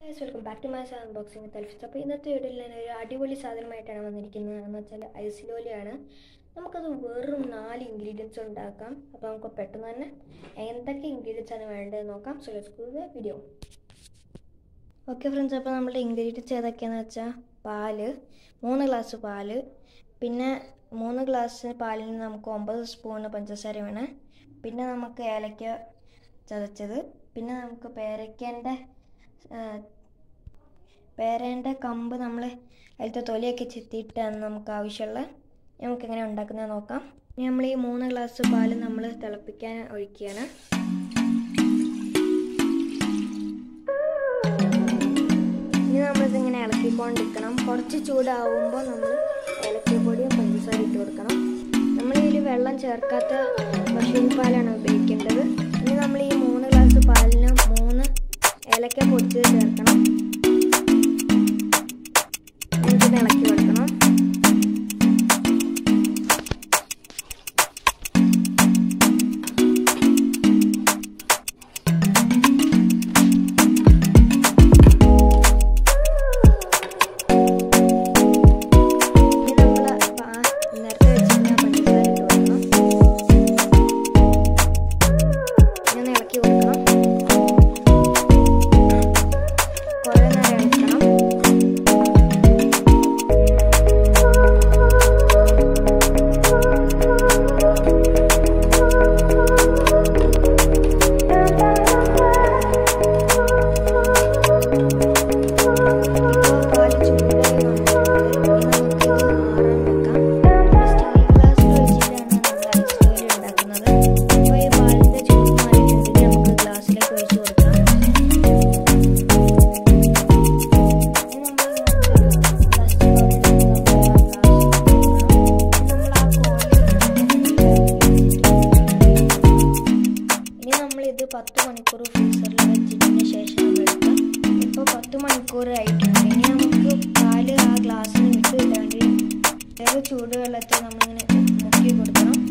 guys welcome back to my unboxing തൽഫിസ് അപ്പോൾ ഇന്നത്തെ വീഡിയോയിൽ ഞാൻ ഒരു അടിപൊളി സാധനമായിട്ടാണ് വന്നിരിക്കുന്നത് എന്ന് വെച്ചാൽ ഐസിലോലിയാണ് നമുക്കത് വെറും നാല് ഇൻഗ്രീഡിയൻസ് ഉണ്ടാക്കാം അപ്പോൾ നമുക്ക് പെട്ടെന്ന് തന്നെ എന്തൊക്കെ ഇൻഗ്രീഡിയൻസ് ആണ് വേണ്ടത് നോക്കാം so let's go the video okay friends അപ്പോൾ നമ്മുടെ ഇൻഗ്രീഡിയൻസ് ഏതൊക്കെയാണെന്ന് വെച്ചാൽ പാല് മൂന്ന് ഗ്ലാസ് പാല് പിന്നെ മൂന്ന് ഗ്ലാസ് പാലിൽ നിന്ന് നമുക്ക് ഒമ്പത് സ്പൂണ് പഞ്ചസാര വേണം പിന്നെ നമുക്ക് ഏലക്ക ചതച്ചത് പിന്നെ നമുക്ക് പേരയ്ക്കേൻ്റെ പേരേൻ്റെ കമ്പ് നമ്മൾ അതിലത്തെ തൊലിയൊക്കെ ചെത്തിയിട്ടാണ് നമുക്ക് ആവശ്യമുള്ള നമുക്ക് എങ്ങനെ ഉണ്ടാക്കുന്നത് നോക്കാം ഇനി നമ്മൾ ഈ മൂന്ന് ഗ്ലാസ് പാല് നമ്മൾ തിളപ്പിക്കാൻ ഒഴിക്കുകയാണ് ഇനി നമ്മളിതിങ്ങനെ ഇളക്കിക്കൊണ്ടിരിക്കണം കുറച്ച് ചൂടാവുമ്പോൾ നമ്മൾ ഏലക്കപ്പൊടിയും പഞ്ചസാര ഇട്ട് കൊടുക്കണം നമ്മൾ ഇതിൽ വെള്ളം ചേർക്കാത്ത പശുവിൻ പാലാണ് ഉപയോഗിക്കേണ്ടത് ഇനി നമ്മൾ ഈ മൂന്ന് ഗ്ലാസ് പാലിന് മൂന്ന് ഏലക്ക പൊടിച്ചത് ചേർക്കണം എന്നിട്ട് ഇളക്കി കൊടുക്കണം ഇനി നമ്മൾ നേരത്തെ വെച്ചിരുന്ന പഞ്ചസാര ഇട്ട് കൊടുക്കണം ഇനി ഒന്ന് ഇളക്കി കൊടുക്കണം കുറേ നേരം ഇളക്കണം ഇപ്പോൾ പാല് ചൂടായി വന്നിട്ടുണ്ട് ഇനി നമുക്കിത് ആറാൻ വെക്കാം സ്റ്റീൽ ഗ്ലാസ്സിൽ വെച്ചിട്ടാണ് നമ്മൾ ഐസ് ഉണ്ടാക്കുന്നത് അപ്പോൾ ഈ പാലിൻ്റെ ചൂട് മാറിയിട്ടുണ്ടെങ്കിൽ നമുക്ക് ഗ്ലാസ്സിലേക്ക് ഒഴിച്ച് കൊടുക്കാം ഇനി നമ്മൾ ഇനി നമ്മളിത് പത്ത് മണിക്കൂർ ഫ്രീസറിൽ വെച്ചതിന് ശേഷം നമ്മൾ എടുക്കാം ഇപ്പോൾ പത്ത് മണിക്കൂർ ആയിട്ടുണ്ട് ഇനി നമുക്ക് പാല് ആ ഗ്ലാസ്സിന് വിട്ട് കിട്ടാൻ വേണ്ടി വേറെ ചൂടുവെള്ളത്തിൽ നമ്മളിങ്ങനെ മുക്കി കൊടുക്കണം